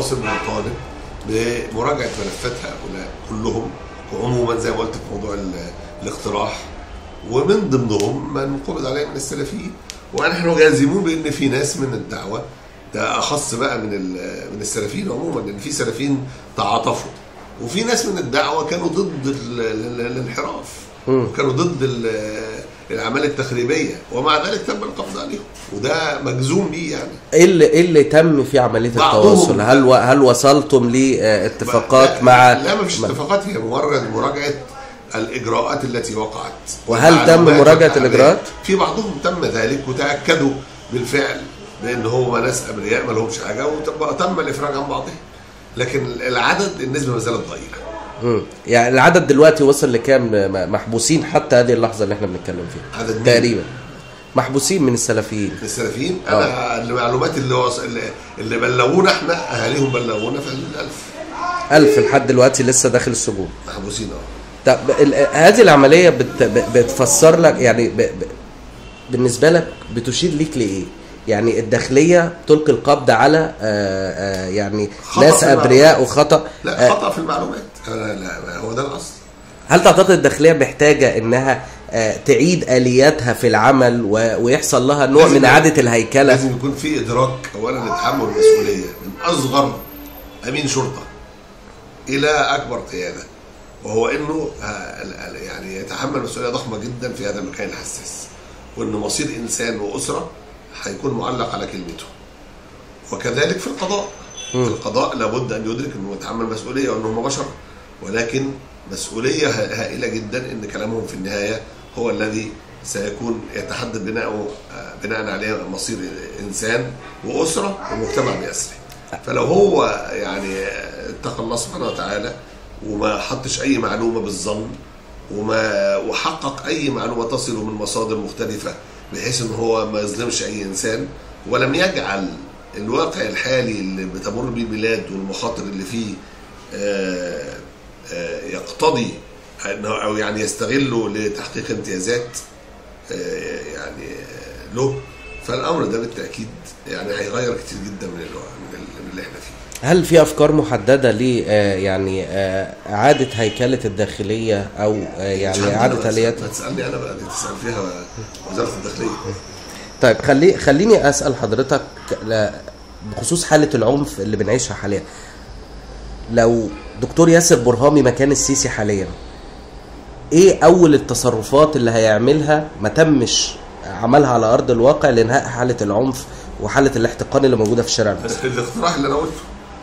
مصر بتطالب بمراجعه ملفات هؤلاء كلهم وعموما زي ما قلت في موضوع ال- الاقتراح ومن ضمنهم من قبض عليه من السلفيين ونحن جازمون بان في ناس من الدعوه ده اخص بقى من ال- من السلفيين عموما لان في سلفيين تعاطفوا وفي ناس من الدعوه كانوا ضد ال- ال- الانحراف وكانوا ضد ال- الاعمال التخريبيه ومع ذلك تم القبض عليهم وده مجزوم بيه يعني ايه اللي ايه اللي تم في عمليه بعضهم- التواصل هل و... هل وصلتم لاتفاقات لا- مع لا ما فيش مع- اتفاقات هي مجرد مراجعه الاجراءات التي وقعت وهل تم والمعلومات مراجعة والأعمال. الإجراءات؟ في بعضهم تم ذلك وتاكدوا بالفعل بان هم ناس ابرياء ما لهمش حاجه وتم الافراج عن بعضهم لكن العدد النسبه ما زالت ضئيله مم. يعني العدد دلوقتي وصل لكام م- محبوسين حتى هذه اللحظه اللي احنا بنتكلم فيها عدد مين؟ تقريبا محبوسين من السلفيين السلفيين انا المعلومات اللي وص... اللي, اللي بلغونا احنا اهاليهم بلغونا في الالف ألف لحد دلوقتي لسه داخل السجون محبوسين اه طب ال- هذه العمليه بت... ب- بتفسر لك يعني ب... ب... بالنسبه لك بتشير ليك لايه؟ يعني الداخليه تلقي القبض على آه آه يعني خطأ ناس في ابرياء المعلومات. وخطا لا آه خطا في المعلومات آه لا هو ده الاصل هل تعتقد الداخليه محتاجه انها آه تعيد الياتها في العمل و... ويحصل لها نوع لازم- من اعاده الهيكله؟ لازم يكون في ادراك اولا لتحمل المسؤوليه من اصغر امين شرطه الى اكبر قياده وهو انه ه- ال- ال- يعني يتحمل مسؤوليه ضخمه جدا في هذا المكان الحساس وان مصير انسان واسره هيكون معلق على كلمته وكذلك في القضاء القضاء لابد ان يدرك انه يتحمل مسؤوليه وان هم بشر ولكن مسؤوليه ه- هائله جدا ان كلامهم في النهايه هو الذي سيكون يتحدد بناؤه آه، بناء عليه مصير انسان واسره ومجتمع باسره فلو هو يعني آه، اتقى الله سبحانه وتعالى وما حطش اي معلومه بالظن وما وحقق اي معلومه تصل من مصادر مختلفه بحيث ان هو ما يظلمش اي انسان ولم يجعل الواقع الحالي اللي بتمر به البلاد والمخاطر اللي فيه آه، آه، يقتضي انه او يعني يستغله لتحقيق امتيازات آه، يعني آه، له فالامر ده بالتاكيد يعني هيغير كتير جدا من الوقت من ال- من اللي احنا فيه هل في افكار محدده ل آه، يعني آه، اعاده هيكله الداخليه او آه، مش يعني عندنا اعاده بقى، الياتها؟ ما تسالني انا بقى دي تسال فيها وزاره الداخليه طيب خلي خليني اسال حضرتك ل- بخصوص حاله العنف اللي بنعيشها حاليا لو دكتور ياسر برهامي مكان السيسي حاليا ايه اول التصرفات اللي هيعملها ما تمش عملها على ارض الواقع لانهاء حاله العنف وحاله الاحتقان اللي موجوده في الشارع المصري الاقتراح اللي انا قلته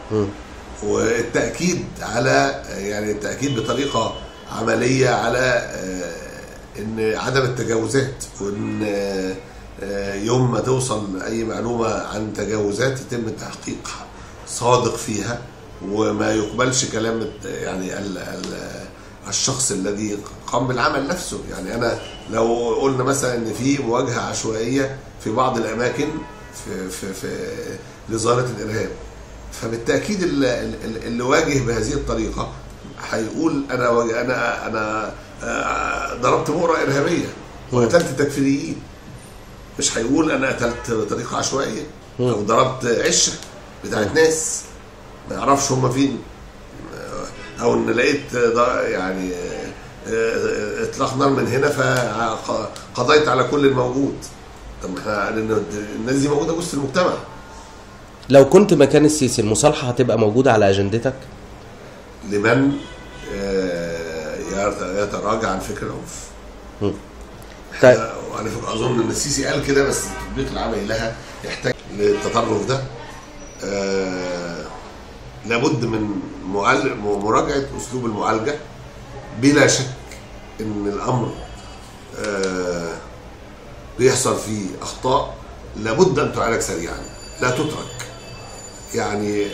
والتاكيد على يعني التاكيد بطريقه عمليه على آه، ان عدم التجاوزات وان آه، آه، يوم ما توصل اي معلومه عن تجاوزات يتم التحقيق صادق فيها وما يقبلش كلام الت- يعني ال ال الشخص الذي قام بالعمل نفسه يعني انا لو قلنا مثلا ان في مواجهه عشوائيه في بعض الاماكن في في في لظاهره الارهاب فبالتاكيد اللي, اللي واجه بهذه الطريقه هيقول انا واج- انا انا آه، ضربت مؤره ارهابيه وقتلت تكفيريين مش هيقول انا قتلت بطريقه عشوائيه او ضربت عشه بتاعت ناس ما يعرفش هم فين آه، او ان لقيت ض- يعني آه، آه، اطلاق نار من هنا فقضيت على كل الموجود طب ما احنا لأن الناس دي موجوده وسط المجتمع لو كنت مكان السيسي المصالحه هتبقى موجوده على اجندتك لمن آه، يت- يتراجع عن فكر العنف مم. طيب. طيب وعلى فكره اظن ان السيسي قال كده بس التطبيق العملي لها يحتاج للتطرف ده آه، لابد من معال- مراجعه اسلوب المعالجه بلا شك ان الامر آه، بيحصل فيه اخطاء لابد ان تعالج سريعا لا تترك يعني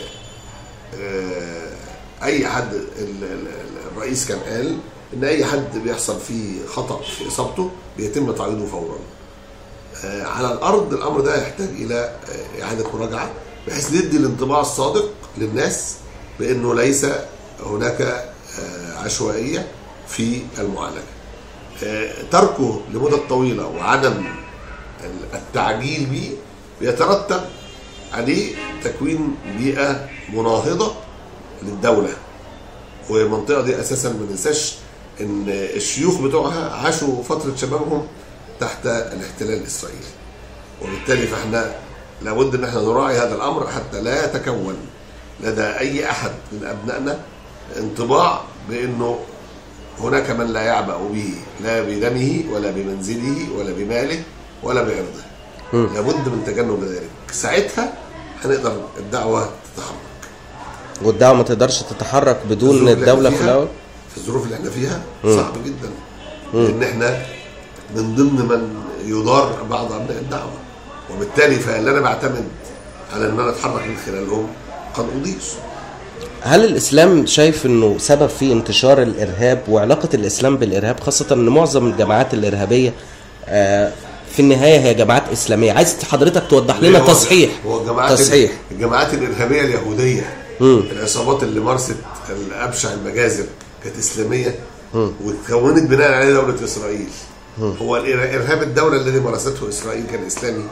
آه، اي حد ال- ال- ال- الرئيس كان قال ان اي حد بيحصل فيه خطا في اصابته بيتم تعويضه فورا آه، على الارض الامر ده يحتاج الى آه، اعاده مراجعه بحيث ندي الانطباع الصادق للناس بانه ليس هناك آه، عشوائيه في المعالجه آه، تركه لمده طويله وعدم التعجيل به بيترتب عليه تكوين بيئه مناهضه للدوله والمنطقه دي اساسا ما ننساش ان الشيوخ بتوعها عاشوا فتره شبابهم تحت الاحتلال الاسرائيلي وبالتالي فاحنا لابد ان احنا نراعي هذا الامر حتى لا يتكون لدى اي احد من ابنائنا انطباع بانه هناك من لا يعبأ به لا بدمه ولا بمنزله ولا بماله ولا بعرضه لابد من تجنب ذلك ساعتها هنقدر الدعوه تتحرك والدعوه ما تقدرش تتحرك بدون الظروف اللي الدوله احنا في فيها- الاول في الظروف اللي احنا فيها صعب جدا ان احنا من ضمن من يضار بعض ابناء الدعوه وبالتالي فاللي انا بعتمد على ان انا اتحرك من خلالهم قد اضيف هل الاسلام شايف انه سبب في انتشار الارهاب وعلاقه الاسلام بالارهاب خاصه ان معظم الجماعات الارهابيه آه، في النهايه هي جماعات اسلاميه عايز حضرتك توضح لنا هو- تصحيح هو الجماعات تصحيح الجماعات الارهابيه اليهوديه مم. العصابات اللي مارست الابشع المجازر كانت اسلاميه وتكونت بناء عليه دوله اسرائيل هو الإر- ارهاب الدوله الذي مارسته اسرائيل كان اسلامي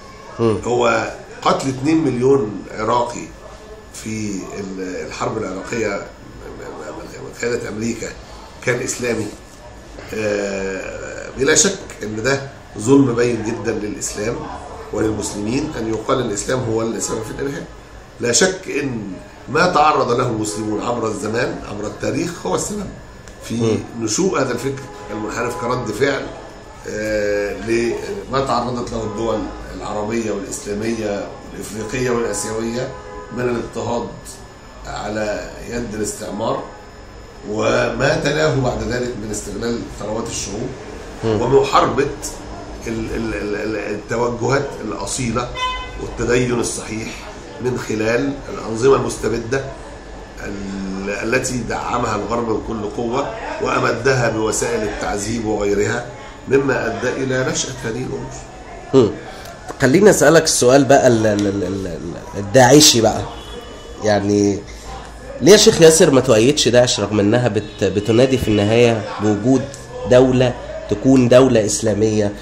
هو قتل 2 مليون عراقي في ال- الحرب العراقيه من قياده امريكا كان اسلامي آه، بلا شك ان ده ظلم باين جدا للاسلام وللمسلمين ان يقال الاسلام هو السبب في الارهاب لا شك ان ما تعرض له المسلمون عبر الزمان عبر التاريخ هو السبب في نشوء هذا الفكر المنحرف كرد فعل آه، لما تعرضت له الدول العربيه والاسلاميه والافريقيه والاسيويه من الاضطهاد على يد الاستعمار وما تلاه بعد ذلك من استغلال ثروات الشعوب ومحاربة ال- ال- ال- ال- التوجهات الأصيلة والتدين الصحيح من خلال الأنظمة المستبدة ال- التي دعمها الغرب بكل قوة وأمدها بوسائل التعذيب وغيرها مما أدى إلى نشأة هذه الأمور مم. خليني اسالك السؤال بقى ال- ال- ال- ال- الداعشي بقى يعني ليه يا شيخ ياسر ما تؤيدش داعش رغم انها بت بتنادي في النهايه بوجود دوله تكون دوله اسلاميه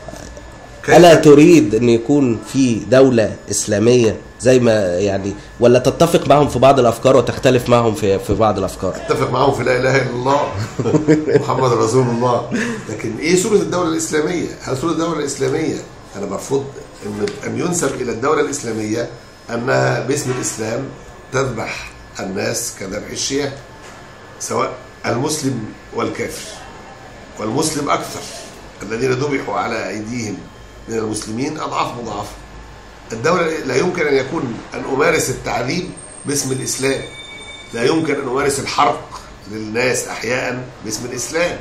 كيف- الا تريد ان يكون في دوله اسلاميه زي ما يعني ولا تتفق معهم في بعض الافكار وتختلف معهم في في بعض الافكار اتفق معاهم في لا اله الا الله محمد رسول الله لكن ايه صوره الدوله الاسلاميه؟ هل صوره الدوله الاسلاميه انا برفض ان ان ينسب الى الدوله الاسلاميه انها باسم الاسلام تذبح الناس كذبح الشياه سواء المسلم والكافر والمسلم اكثر الذين ذبحوا على ايديهم من المسلمين اضعاف مضاعفه الدوله لا يمكن ان يكون ان امارس التعذيب باسم الاسلام لا يمكن ان امارس الحرق للناس احياء باسم الاسلام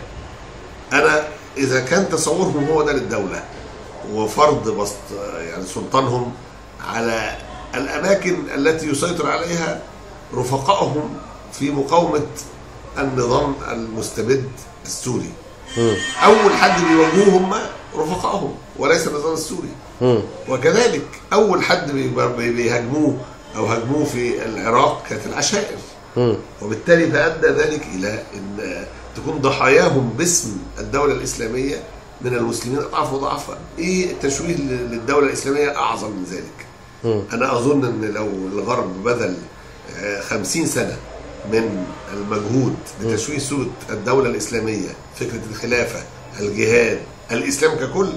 انا اذا كان تصورهم هو ده للدوله وفرض بسط يعني سلطانهم على الاماكن التي يسيطر عليها رفقائهم في مقاومه النظام المستبد السوري اول حد بيواجهوهم هم رفقائهم وليس النظام السوري مم. وكذلك اول حد بي- بي- بيهاجموه او هاجموه في العراق كانت العشائر مم. وبالتالي فادى ذلك الى ان تكون ضحاياهم باسم الدوله الاسلاميه من المسلمين اضعاف مضاعفه ايه التشويه لل- للدوله الاسلاميه اعظم من ذلك مم. انا اظن ان لو الغرب بذل آه، خمسين سنه من المجهود لتشويه صوره الدوله الاسلاميه فكره الخلافه الجهاد الاسلام ككل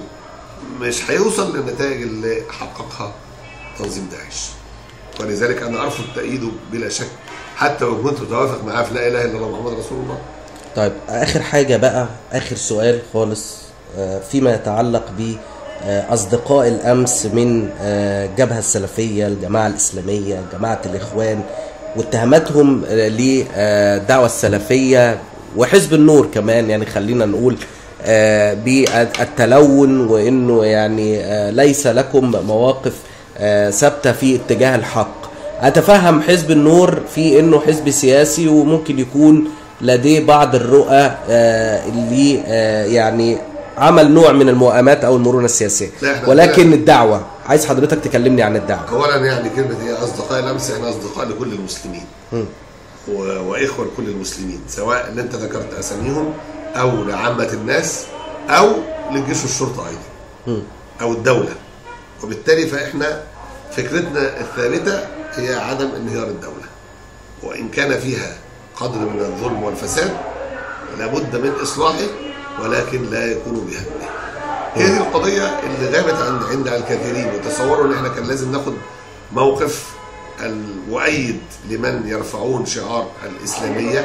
مش هيوصل للنتائج اللي حققها تنظيم داعش ولذلك انا ارفض تأييده بلا شك حتى لو كنت متوافق معاه في لا اله الا الله محمد رسول الله طيب اخر حاجه بقى اخر سؤال خالص آه، فيما يتعلق ب آه، اصدقاء الامس من آه، الجبهه السلفيه الجماعه الاسلاميه جماعه الاخوان واتهاماتهم آه، للدعوه السلفيه وحزب النور كمان يعني خلينا نقول آه، بالتلون وانه يعني آه، ليس لكم مواقف آه، ثابته في اتجاه الحق اتفهم حزب النور في انه حزب سياسي وممكن يكون لديه بعض الرؤى آه، اللي آه، يعني عمل نوع من الموائمات او المرونه السياسيه لا، إحنا ولكن عندنا- الدعوه عايز حضرتك تكلمني عن الدعوه اولا يعني كلمه هي اصدقاء الامس احنا اصدقاء لكل المسلمين و... واخوه لكل المسلمين سواء اللي انت ذكرت اساميهم او لعامه الناس او للجيش والشرطه ايضا او الدوله وبالتالي فاحنا فكرتنا الثابته هي عدم انهيار الدوله وان كان فيها قدر من الظلم والفساد لابد من اصلاحه ولكن لا يكون بهدمه هي دي القضيه اللي غابت عند عند الكثيرين وتصوروا ان احنا كان لازم ناخد موقف المؤيد لمن يرفعون شعار الاسلاميه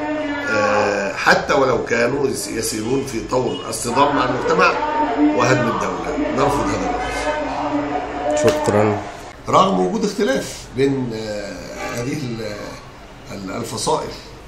آه، حتى ولو كانوا يس- يسيرون في طور الصدام مع المجتمع وهدم الدوله نرفض هذا الامر شكرا رغم وجود اختلاف بين آه، هذه ال- ال- الفصائل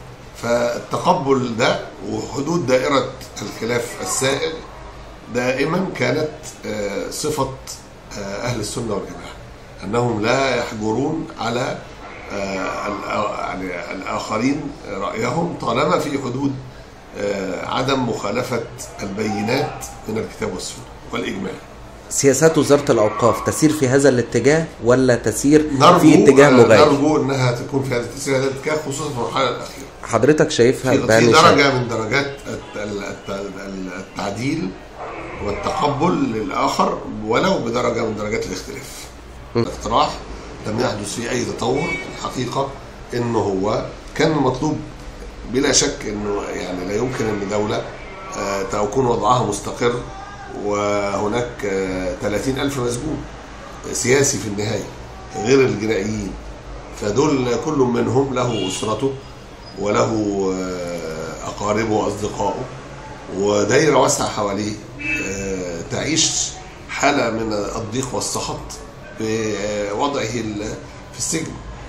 فالتقبل ده وحدود دائرة الخلاف السائل دائما كانت آه، صفة آه، أهل السنة والجماعة أنهم لا يحجرون على آه، الآ- يعني الآخرين رأيهم طالما في حدود آه، عدم مخالفة البينات من الكتاب والسنة والإجماع سياسات وزاره الاوقاف تسير في هذا الاتجاه ولا تسير نرجو في اتجاه مغاير نرجو انها تكون في هذا التسير هذا الاتجاه خصوصا في المرحله الاخيره حضرتك شايفها في في بأنهي شكل؟ درجه من درجات الت- الت- الت- التعديل والتقبل للاخر ولو بدرجه من درجات الاختلاف الاقتراح لم يحدث فيه اي تطور الحقيقه انه هو كان مطلوب بلا شك انه يعني لا يمكن ان دوله آه، تكون وضعها مستقر وهناك آه، 30 ألف مسجون سياسي في النهاية غير الجنائيين فدول كل منهم له أسرته وله آه، أقاربه وأصدقائه ودايرة واسعة حواليه آه، تعيش حالة من الضيق والسخط بوضعه ال- في السجن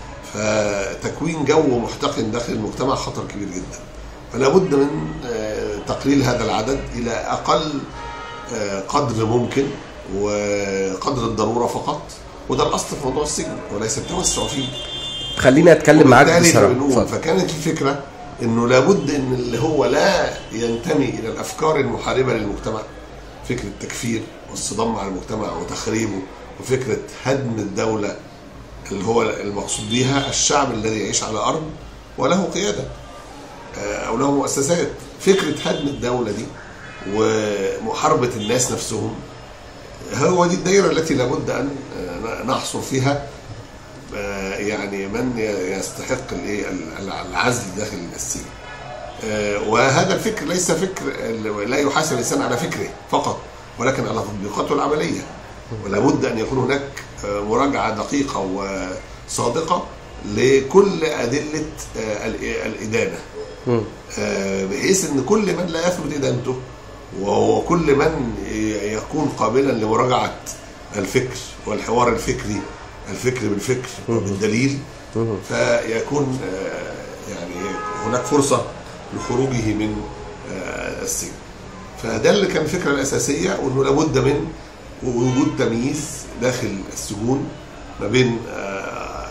فتكوين جو محتقن داخل المجتمع خطر كبير جدا فلا بد من آه، تقليل هذا العدد إلى أقل آه، قدر ممكن وقدر الضرورة فقط وده الأصل في موضوع السجن وليس التوسع فيه خليني اتكلم معاك وبالتالي بصراحه بنقول اتفضل. فكانت الفكره انه لابد ان اللي هو لا ينتمي الى الافكار المحاربه للمجتمع فكره التكفير والصدام مع المجتمع وتخريبه وفكره هدم الدوله اللي هو المقصود بيها الشعب الذي يعيش على ارض وله قياده آه، او له مؤسسات فكره هدم الدوله دي ومحاربه الناس نفسهم هو دي الدائره التي لابد ان آه، نحصر فيها آه، يعني من ي- يستحق الايه ال- العزل داخل السجن آه، وهذا الفكر ليس فكر ال- لا يحاسب الانسان على فكره فقط ولكن على تطبيقاته العمليه ولا بد ان يكون هناك آه، مراجعه دقيقه وصادقه لكل ادله آه، ال- الادانه مم. آه، بحيث ان كل من لا يثبت ادانته وهو كل من ي- يكون قابلا لمراجعه الفكر والحوار الفكري الفكر بالفكر وبالدليل فيكون آه، يعني هناك فرصه لخروجه من آه، السجن فده اللي كان الفكره الاساسيه وانه لابد من وجود تمييز داخل السجون ما بين آه،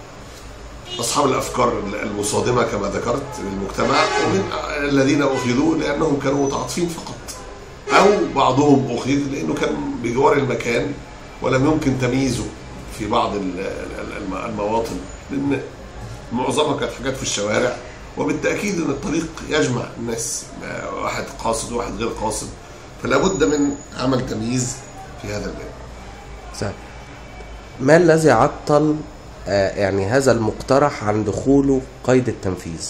اصحاب الافكار المصادمه كما ذكرت للمجتمع ومن الذين اخذوا لانهم كانوا متعاطفين فقط او بعضهم اخذ لانه كان بجوار المكان ولم يمكن تمييزه في بعض ال- ال- الم- المواطن لان معظمها كانت حاجات في الشوارع وبالتاكيد ان الطريق يجمع الناس ما واحد قاصد وواحد غير قاصد فلا بد من عمل تمييز في هذا الباب سهل. ما الذي عطل آه، يعني هذا المقترح عن دخوله قيد التنفيذ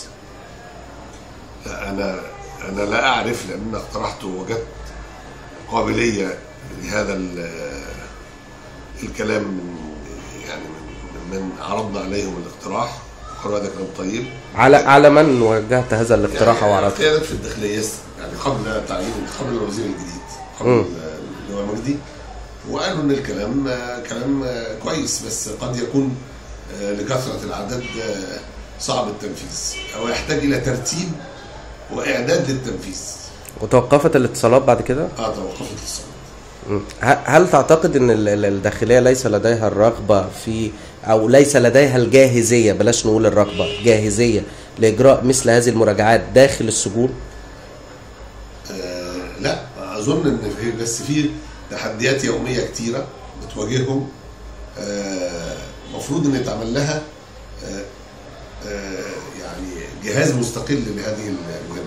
لا، انا انا لا اعرف لان انا اقترحته وجدت قابليه لهذا ال- الكلام من يعني من من عرضنا عليهم الاقتراح قالوا هذا كلام طيب على على من وجهت هذا الاقتراح يعني وعرضته قيادة في الداخليه يعني قبل تعيين قبل الوزير الجديد قبل مم. اللي هو مجدي وقالوا ان الكلام آه، كلام آه، كويس بس قد يكون آه، لكثره العدد آه، صعب التنفيذ او يحتاج الى ترتيب واعداد للتنفيذ وتوقفت الاتصالات بعد كده اه توقفت الصوت مم. ه- هل تعتقد ان ال- ال- الداخليه ليس لديها الرغبه في او ليس لديها الجاهزيه بلاش نقول الرغبه جاهزيه لاجراء مثل هذه المراجعات داخل السجون آه لا اظن ان في بس في تحديات يوميه كتيره بتواجههم المفروض ان يتعمل لها آه آه يعني جهاز مستقل لهذه